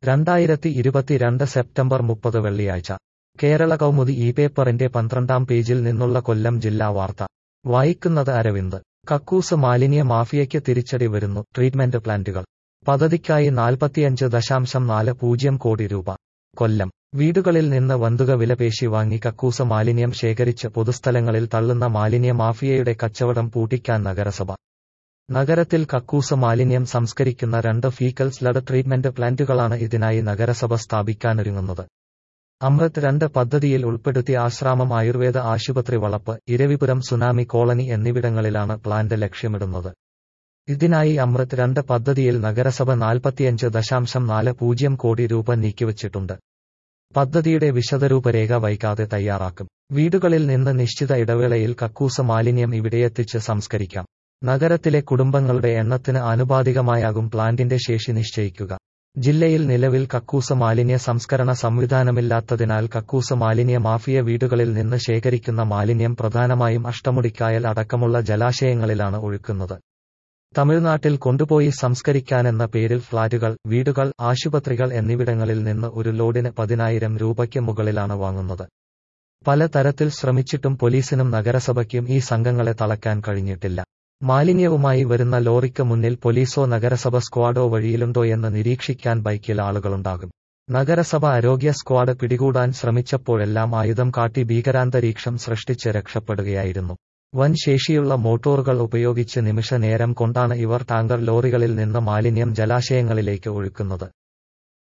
രണ്ടായിരത്തി ഇരുപത്തിരണ്ട് സെപ്റ്റംബർ മുപ്പത് വെള്ളിയാഴ്ച കേരള കൗമുദി ഈ പേപ്പറിന്റെ പന്ത്രണ്ടാം പേജിൽ നിന്നുള്ള കൊല്ലം ജില്ലാ വാർത്ത വായിക്കുന്നത് അരവിന്ദ് കക്കൂസ് മാലിന്യ മാഫിയയ്ക്ക് തിരിച്ചടി വരുന്നു ട്രീറ്റ്മെന്റ് പ്ലാന്റുകൾ പദ്ധതിക്കായി നാൽപ്പത്തിയഞ്ച് ദശാംശം നാല് പൂജ്യം കോടി രൂപ കൊല്ലം വീടുകളിൽ നിന്ന് വന്തുക വിലപേശി വാങ്ങി കക്കൂസ് മാലിന്യം ശേഖരിച്ച് പൊതുസ്ഥലങ്ങളിൽ തള്ളുന്ന മാലിന്യ മാഫിയയുടെ കച്ചവടം പൂട്ടിക്കാൻ നഗരസഭ നഗരത്തിൽ കക്കൂസ് മാലിന്യം സംസ്കരിക്കുന്ന രണ്ട് ഫീക്കൽ സ്ലഡ് ട്രീറ്റ്മെന്റ് പ്ലാന്റുകളാണ് ഇതിനായി നഗരസഭ സ്ഥാപിക്കാനൊരുങ്ങുന്നത് അമൃത് രണ്ട് പദ്ധതിയിൽ ഉൾപ്പെടുത്തി ആശ്രാമം ആയുർവേദ ആശുപത്രി വളപ്പ് ഇരവിപുരം സുനാമി കോളനി എന്നിവിടങ്ങളിലാണ് പ്ലാന്റ് ലക്ഷ്യമിടുന്നത് ഇതിനായി അമൃത് രണ്ട് പദ്ധതിയിൽ നഗരസഭ നാൽപ്പത്തിയഞ്ച് ദശാംശം നാല് പൂജ്യം കോടി രൂപ നീക്കിവച്ചിട്ടുണ്ട് പദ്ധതിയുടെ വിശദരൂപരേഖ വൈകാതെ തയ്യാറാക്കും വീടുകളിൽ നിന്ന് നിശ്ചിത ഇടവേളയിൽ കക്കൂസ് മാലിന്യം ഇവിടെയെത്തിച്ച് സംസ്കരിക്കാം നഗരത്തിലെ കുടുംബങ്ങളുടെ എണ്ണത്തിന് ആനുപാതികമായാകും പ്ലാന്റിന്റെ ശേഷി നിശ്ചയിക്കുക ജില്ലയിൽ നിലവിൽ കക്കൂസ് മാലിന്യ സംസ്കരണ സംവിധാനമില്ലാത്തതിനാൽ കക്കൂസ് മാലിന്യ മാഫിയ വീടുകളിൽ നിന്ന് ശേഖരിക്കുന്ന മാലിന്യം പ്രധാനമായും അഷ്ടമുടിക്കായൽ അടക്കമുള്ള ജലാശയങ്ങളിലാണ് ഒഴുക്കുന്നത് തമിഴ്നാട്ടിൽ കൊണ്ടുപോയി സംസ്കരിക്കാനെന്ന പേരിൽ ഫ്ളാറ്റുകൾ വീടുകൾ ആശുപത്രികൾ എന്നിവിടങ്ങളിൽ നിന്ന് ഒരു ലോഡിന് പതിനായിരം രൂപയ്ക്ക് മുകളിലാണ് വാങ്ങുന്നത് പലതരത്തിൽ ശ്രമിച്ചിട്ടും പോലീസിനും നഗരസഭയ്ക്കും ഈ സംഘങ്ങളെ തളയ്ക്കാൻ കഴിഞ്ഞിട്ടില്ല മാലിന്യവുമായി വരുന്ന ലോറിക്ക് മുന്നിൽ പോലീസോ നഗരസഭ സ്ക്വാഡോ വഴിയിലുണ്ടോയെന്ന് നിരീക്ഷിക്കാൻ ബൈക്കിൽ ആളുകളുണ്ടാകും നഗരസഭ ആരോഗ്യ സ്ക്വാഡ് പിടികൂടാൻ ശ്രമിച്ചപ്പോഴെല്ലാം ആയുധം കാട്ടി ഭീകരാന്തരീക്ഷം സൃഷ്ടിച്ച് രക്ഷപ്പെടുകയായിരുന്നു വൻ ശേഷിയുള്ള മോട്ടോറുകൾ ഉപയോഗിച്ച് നിമിഷ നേരം കൊണ്ടാണ് ഇവർ ടാങ്കർ ലോറികളിൽ നിന്ന് മാലിന്യം ജലാശയങ്ങളിലേക്ക് ഒഴുക്കുന്നത്